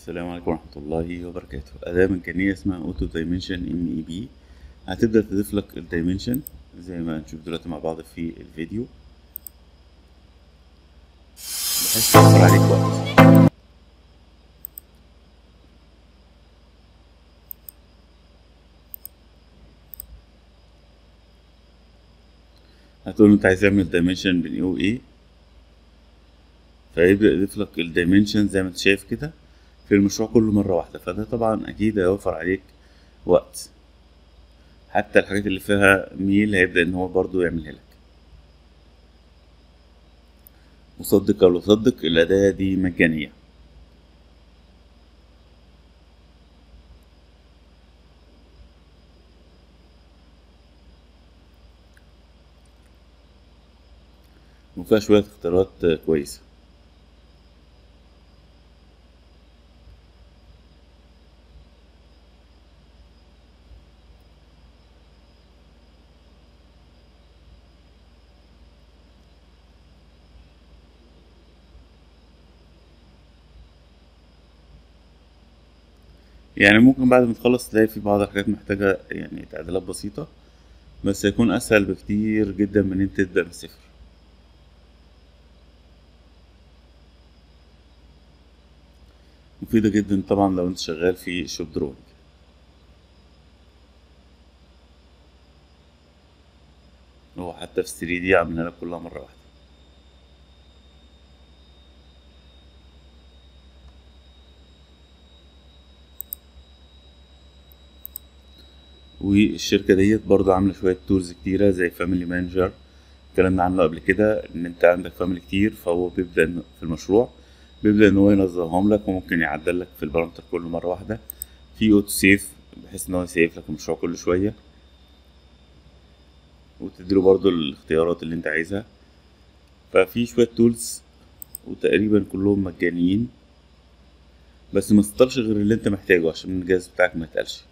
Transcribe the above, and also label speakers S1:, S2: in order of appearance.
S1: السلام عليكم ورحمة الله وبركاته أداة مجانية اسمها أوتو دايمنشن ام اي بي هتبدأ تضيف لك الدايمنشن زي ما هنشوف دلوقتي مع بعض في الفيديو بحيث توفر عليك وقت هتقول له انت عايز تعمل دايمنشن بين ايه وايه فيبدأ يضيف لك الدايمنشن زي ما انت شايف كده في المشروع كله مرة واحدة فده طبعا أكيد هيوفر عليك وقت حتى الحاجات اللي فيها ميل هيبدأ إن هو برضو يعملها لك مصدق أو لا تصدق الأداة دي مجانية وفيها شوية اختيارات كويسة يعني ممكن بعد ما تخلص تلاقي في بعض الحاجات محتاجة يعني تعديلات بسيطة بس هيكون أسهل بكتير جدا من إن أنت تبدأ من الصفر مفيدة جدا طبعا لو أنت شغال في شوب دروينج هو حتى في 3 دي عاملها لك كلها مرة واحدة والشركة ديت برضه عاملة شوية تولز كتيرة زي فاميلي مانجر اتكلمنا عنه قبل كده ان انت عندك فاميلي كتير فهو بيبدأ إن- في المشروع بيبدأ ان هو ينظمهم لك وممكن يعدل لك في البارامتر كله مرة واحدة في اوتو سيف بحيث ان هو يسيف لك المشروع كل شوية وتديله برضه الاختيارات اللي انت عايزها ففي شوية تولز وتقريبا كلهم مجانيين بس ما تستطلش غير اللي انت محتاجه عشان الجهاز بتاعك ما يتقلش